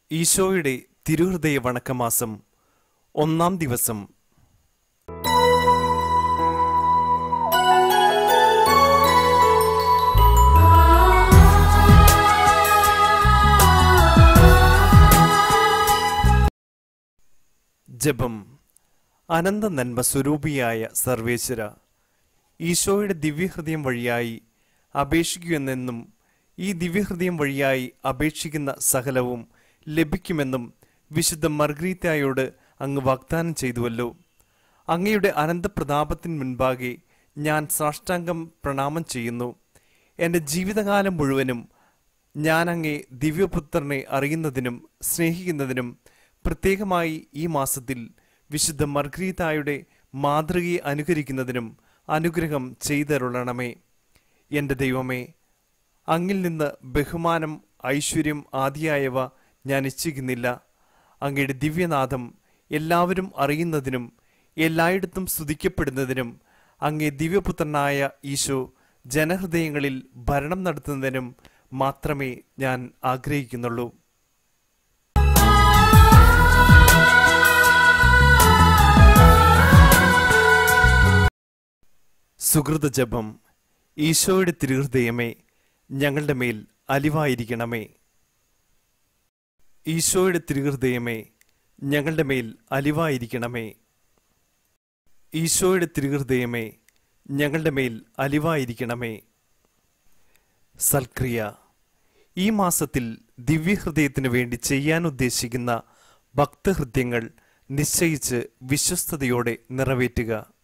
ഈശോയുടെ തിരുഹൃദയ വണക്കമാസം ഒന്നാം ദിവസം ജപം അനന്ത നന്മ സ്വരൂപിയായ സർവേശ്വര ഈശോയുടെ ദിവ്യഹൃദയം വഴിയായി അപേക്ഷിക്കുമെന്നെന്നും ഈ ദിവ്യഹൃദയം വഴിയായി അപേക്ഷിക്കുന്ന സകലവും ലഭിക്കുമെന്നും വിശുദ്ധ മർഗ്രീത്തായോട് അങ്ങ് വാഗ്ദാനം ചെയ്തുവല്ലോ അങ്ങയുടെ അനന്തപ്രതാപത്തിന് മുൻപാകെ ഞാൻ സാഷ്ടാംഗം പ്രണാമം ചെയ്യുന്നു എൻ്റെ ജീവിതകാലം മുഴുവനും ഞാൻ അങ്ങേ ദിവ്യപുത്രനെ അറിയുന്നതിനും സ്നേഹിക്കുന്നതിനും പ്രത്യേകമായി ഈ മാസത്തിൽ വിശുദ്ധ മർഗ്രീതായുടെ മാതൃകയെ അനുകരിക്കുന്നതിനും അനുഗ്രഹം ചെയ്തരുളണമേ എൻ്റെ ദൈവമേ അങ്ങിൽ നിന്ന് ബഹുമാനം ഐശ്വര്യം ആദിയായവ ഞാൻ ഇച്ഛിക്കുന്നില്ല അങ്ങയുടെ ദിവ്യനാഥം എല്ലാവരും അറിയുന്നതിനും എല്ലായിടത്തും സ്തുതിക്കപ്പെടുന്നതിനും അങ്ങേ ദിവ്യപുത്രനായ ഈശോ ജനഹൃദയങ്ങളിൽ ഭരണം നടത്തുന്നതിനും മാത്രമേ ഞാൻ ആഗ്രഹിക്കുന്നുള്ളൂ സുഹൃത ജപം ഈശോയുടെ തിരുഹൃദയമേ ഞങ്ങളുടെ മേൽ അലിവായിരിക്കണമേ ഈശോയുടെ തിരുഹൃദയമേ ഞങ്ങളുടെ മേൽ അലിവായിരിക്കണമേ ഈശോയുടെ തിരുഹൃദയമേ ഞങ്ങളുടെ മേൽ അലിവായിരിക്കണമേ സൽക്രിയ ഈ മാസത്തിൽ ദിവ്യഹൃദയത്തിനു വേണ്ടി ചെയ്യാൻ ഉദ്ദേശിക്കുന്ന ഭക്തഹൃദ്യങ്ങൾ നിശ്ചയിച്ച് വിശ്വസ്തയോടെ നിറവേറ്റുക